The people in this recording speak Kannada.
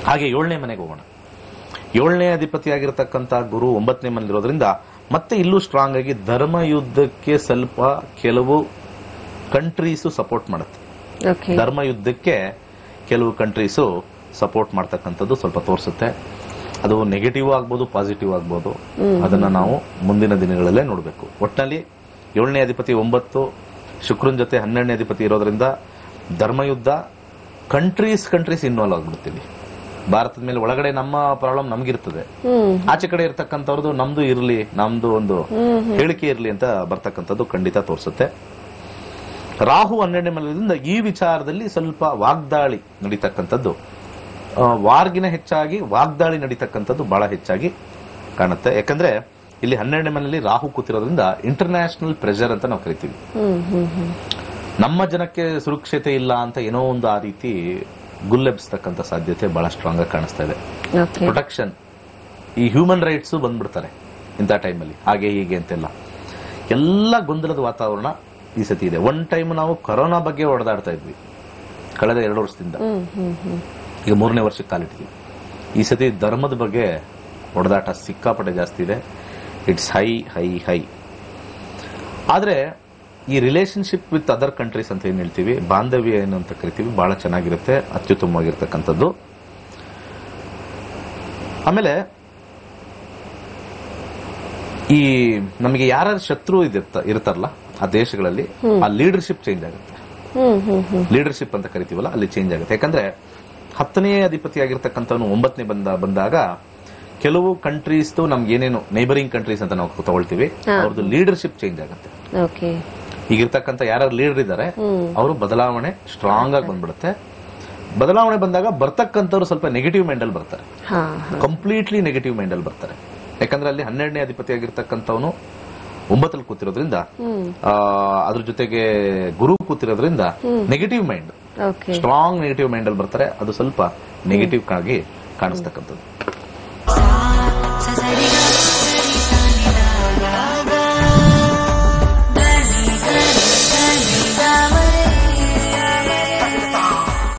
ಹಾಗೆ ಏಳನೇ ಮನೆಗೆ ಹೋಗೋಣ ಏಳನೇ ಅಧಿಪತಿಯಾಗಿರ್ತಕ್ಕಂಥ ಗುರು ಒಂಬತ್ತನೇ ಮನೆಯಿರೋದ್ರಿಂದ ಮತ್ತೆ ಇಲ್ಲೂ ಸ್ಟ್ರಾಂಗ್ ಆಗಿ ಧರ್ಮ ಯುದ್ಧಕ್ಕೆ ಸ್ವಲ್ಪ ಕೆಲವು ಕಂಟ್ರೀಸು ಸಪೋರ್ಟ್ ಮಾಡುತ್ತೆ ಓಕೆ ಧರ್ಮ ಯುದ್ಧಕ್ಕೆ ಕೆಲವು ಕಂಟ್ರೀಸು ಸಪೋರ್ಟ್ ಮಾಡ್ತಕ್ಕಂಥದ್ದು ಸ್ವಲ್ಪ ತೋರಿಸುತ್ತೆ ಅದು ನೆಗೆಟಿವ್ ಆಗ್ಬೋದು ಪಾಸಿಟಿವ್ ಆಗ್ಬೋದು ಅದನ್ನ ನಾವು ಮುಂದಿನ ದಿನಗಳಲ್ಲೇ ನೋಡಬೇಕು ಒಟ್ಟಿನಲ್ಲಿ ಏಳನೇ ಅಧಿಪತಿ ಒಂಬತ್ತು ಶುಕ್ರನ್ ಜೊತೆ ಹನ್ನೆರಡನೇ ಅಧಿಪತಿ ಇರೋದ್ರಿಂದ ಧರ್ಮಯುದ್ಧ ಕಂಟ್ರೀಸ್ ಕಂಟ್ರೀಸ್ ಇನ್ವಾಲ್ವ್ ಆಗ್ಬಿಡ್ತೀವಿ ಭಾರತದ ಮೇಲೆ ಒಳಗಡೆ ನಮ್ಮ ಪ್ರಾಬ್ಲಮ್ ನಮ್ಗಿರ್ತದೆ ಹ್ಮ್ ಆಚೆ ಕಡೆ ಇರ್ತಕ್ಕಂಥವ್ರದ್ದು ನಮ್ದು ಇರ್ಲಿ ನಮ್ದು ಒಂದು ಹೇಳಿಕೆ ಇರ್ಲಿ ಅಂತ ಬರ್ತಕ್ಕಂಥದ್ದು ಖಂಡಿತ ತೋರಿಸುತ್ತೆ ರಾಹು ಹನ್ನೆರಡನೇ ಮಲದಿಂದ ಈ ವಿಚಾರದಲ್ಲಿ ಸ್ವಲ್ಪ ವಾಗ್ದಾಳಿ ನಡೀತಕ್ಕಂಥದ್ದು ಆ, ವಾರ್ಗಿನ ಹೆಚ್ಚಾಗಿ ವಾಗ್ದಾಳಿ ನಡೀತಕ್ಕಂಥದ್ದು ಬಹಳ ಹೆಚ್ಚಾಗಿ ಕಾಣುತ್ತೆ ಯಾಕಂದ್ರೆ ಇಲ್ಲಿ ಹನ್ನೆರಡನೇ ಮನೆಯಲ್ಲಿ ರಾಹು ಕೂತಿರೋದ್ರಿಂದ ಇಂಟರ್ನ್ಯಾಷನಲ್ ಪ್ರೆಷರ್ ಅಂತ ನಾವು ಕರಿತೀವಿ ಹ್ಮ್ ಹ್ಮ್ ಹ್ಮ್ ನಮ್ಮ ಜನಕ್ಕೆ ಸುರಕ್ಷತೆ ಇಲ್ಲ ಅಂತ ಏನೋ ಒಂದು ಆ ರೀತಿ ಗುಲ್ಲೆಬ್ಸ್ತಕ್ಕಂಥ ಸಾಧ್ಯತೆ ಬಹಳ ಸ್ಟ್ರಾಂಗ್ ಆಗಿ ಕಾಣಿಸ್ತಾ ಇದೆ ಓಕೆ ಪ್ರೊಟೆಕ್ಷನ್ ಈ ಹ್ಯೂಮನ್ ರೈಟ್ಸ್ ಬಂದ್ಬಿಡ್ತಾರೆ ಇಂಥ ಟೈಮಲ್ಲಿ ಹಾಗೆ ಹೀಗೆ ಅಂತೆಲ್ಲ ಎಲ್ಲ ಗೊಂದಲದ ವಾತಾವರಣ ಈ ಸತಿ ಇದೆ ಒನ್ ಟೈಮ್ ನಾವು ಕೊರೋನಾ ಬಗ್ಗೆ ಹೊಡೆದಾಡ್ತಾ ಇದ್ವಿ ಕಳೆದ ಎರಡು ವರ್ಷದಿಂದ ಹ್ಮ್ ಹ್ಮ್ ಹ್ಮ್ ಈಗ ಮೂರನೇ ವರ್ಷಕ್ಕೆ ಕಾಲಿಟ್ಟಿದ್ವಿ ಈ ಸತಿ ಧರ್ಮದ ಬಗ್ಗೆ ಹೊಡೆದಾಟ ಸಿಕ್ಕಾಪಟ್ಟೆ ಜಾಸ್ತಿ ಇದೆ ಇಟ್ಸ್ ಹೈ ಹೈ ಹೈ ಆದ್ರೆ ಈ ರಿಲೇಶನ್ಶಿಪ್ ವಿತ್ ಅದರ್ ಕಂಟ್ರೀಸ್ ಅಂತ ಏನ್ ಹೇಳ್ತೀವಿ ಬಾಂಧವ್ಯ ಏನು ಅಂತ ಕರಿತೀವಿ ಬಹಳ ಚೆನ್ನಾಗಿರುತ್ತೆ ಅತ್ಯುತ್ತಮವಾಗಿರ್ತಕ್ಕಂಥದ್ದು ಆಮೇಲೆ ಈ ನಮಗೆ ಯಾರ್ಯಾರು ಶತ್ರು ಇದಿರ್ತ ಇರ್ತಾರಲ್ಲ ಆ ದೇಶಗಳಲ್ಲಿ ಆ ಲೀಡರ್ಶಿಪ್ ಚೇಂಜ್ ಆಗುತ್ತೆ ಹ್ಮ್ ಹ್ಮ್ ಹ್ಮ್ ಲೀಡರ್ಶಿಪ್ ಅಂತ ಕರಿತೀವಲ್ಲ ಅಲ್ಲಿ ಚೇಂಜ್ ಆಗುತ್ತೆ ಯಾಕಂದ್ರೆ ಹತ್ತನೇ ಅಧಿಪತಿಯಾಗಿರ್ತಕ್ಕಂಥವನು ಒಂಬತ್ತನೇ ಬಂದ ಬಂದಾಗ ಕೆಲವು ಕಂಟ್ರೀಸ್ ನಮ್ಗೆ ಏನೇನು ನೇಬರಿಂಗ್ ಕಂಟ್ರೀಸ್ ಅಂತ ನಾವು ತಗೊಳ್ತೀವಿ ಅವ್ರದ್ದು ಲೀಡರ್ಶಿಪ್ ಚೇಂಜ್ ಆಗುತ್ತೆ ಓಕೆ ಈಗಿರ್ತಕ್ಕಂಥ ಯಾರು ಲೀಡರ್ ಇದ್ದಾರೆ ಅವರು ಬದಲಾವಣೆ ಸ್ಟ್ರಾಂಗ್ ಆಗಿ ಬಂದ್ಬಿಡುತ್ತೆ ಬದಲಾವಣೆ ಬಂದಾಗ ಬರ್ತಕ್ಕಂಥವ್ರು ಸ್ವಲ್ಪ ನೆಗೆಟಿವ್ ಮೈಂಡಲ್ಲಿ ಬರ್ತಾರೆ ಹಾ ಕಂಪ್ಲೀಟ್ಲಿ ನೆಗೆಟಿವ್ ಮೈಂಡಲ್ಲಿ ಬರ್ತಾರೆ ಯಾಕಂದ್ರೆ ಅಲ್ಲಿ ಹನ್ನೆರಡನೇ ಅಧಿಪತಿಯಾಗಿರ್ತಕ್ಕಂಥವನು ಒಂಬತ್ತಲ್ಲಿ ಕೂತಿರೋದ್ರಿಂದ ಆ, ಅದ್ರ ಜೊತೆಗೆ ಗುರು ಕೂತಿರೋದ್ರಿಂದ negative mind okay strong negative mind ಅಲ್ಲಿ ಬರ್ತಾರೆ ಅದು ಸ್ವಲ್ಪ ನೆಗೆಟಿವ್ ಆಗಿ ಕಾಣಿಸ್ತಕ್ಕಂಥದ್ದು